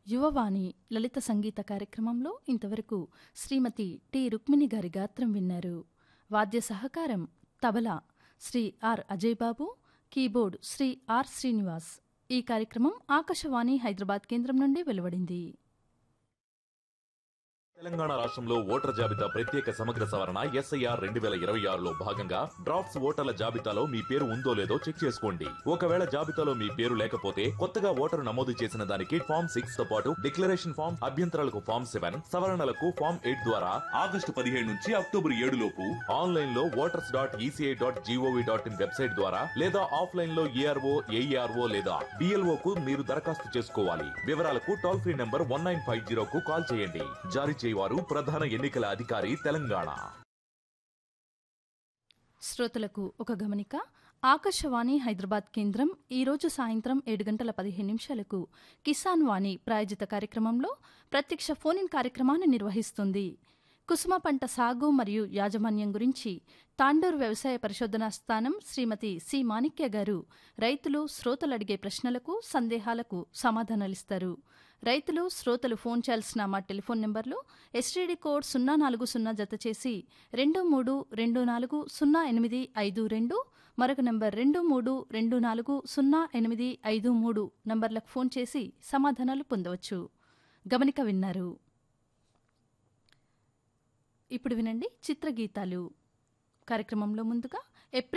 యువవాణి లలిత సంగీత కార్యక్రమంలో ఇంతవరకు శ్రీమతి టి రుక్మిణి గారి గాత్రం విన్నారు వాద్య సహకారం tabla Sri R Ajay Babu keyboard Sri R Srinivas ఈ కార్యక్రమం ఆకాశవాణి హైదరాబాద్ కేంద్రం నుండి వెలువడింది తెలంగాణ రాష్ట్రంలో ఓటర్ జాబితా ప్రత్యేక సమగ్ర సవరణ ఎస్ఐఆర్ రెండు వేల ఇరవై ఆరులో భాగంగా డ్రాఫ్ట్స్ ఓటర్ల జాబితాలో మీ పేరు ఉందో లేదో చెక్ చేసుకోండి ఒకవేళ జాబితాలో మీ పేరు లేకపోతే కొత్తగా ఓటరు నమోదు చేసిన దానికి ఫామ్ సిక్స్ తో పాటు డిక్లరేషన్ ఫామ్ అభ్యంతరాలకు ఫామ్ సెవెన్ సవరణలకు ఫామ్ ఎయిట్ ద్వారా ఆగస్టు పదిహేడు నుంచి అక్టోబర్ ఏడు లోపు ఆన్లైన్ లో voters dot E C I dot G O V dot I N website ద్వారా లేదా ఆఫ్లైన్ లో ఏఆర్ఓ ఏఈఆర్ఓ లేదా బిఎల్ఓ కు మీరు దరఖాస్తు చేసుకోవాలి వివరాలకు toll free number one nine five zero కు కాల్ చేయండి జారీ చేయవారు ప్రధాన ఎన్నికల అధికారి తెలంగాణ శ్రోతలకు ఒక గమనిక ఆకాశవాణి హైదరాబాద్ కేంద్రం ఈరోజు సాయంత్రం ఏడు గంటల పదిహేను నిమిషాలకు కిసాన్ వాణి ప్రాయోజిత కార్యక్రమంలో ప్రత్యక్ష ఫోన్ ఇన్ కార్యక్రమాన్ని నిర్వహిస్తుంది కుసుమ పంట సాగు మరియు యాజమాన్యం గురించి తాండూరు వ్యవసాయ పరిశోధనా స్థానం శ్రీమతి సి మాణిక్య గారు రైతులు శ్రోతలు అడిగే ప్రశ్నలకు సందేహాలకు సమాధానాలిస్తారు రైతులు శ్రోతలు ఫోన్ చేయాల్సిన మా టెలిఫోన్ నెంబర్లు ఎస్టీడీ కోడ్ సున్నా నాలుగు సున్నా జత చేసి రెండు మూడు రెండు నాలుగు సున్నా ఎనిమిది ఐదు రెండు మరొక నంబర్ రెండు మూడు రెండు నాలుగు సున్నా ఎనిమిది ఐదు మూడు నంబర్లకు ఫోన్ చేసి సమాధానాలు పొందవచ్చు గమనిక విన్నారు ఇప్పుడు వినండి చిత్రగీతాలు కార్యక్రమంలో ముందుగా ఏప్రిల్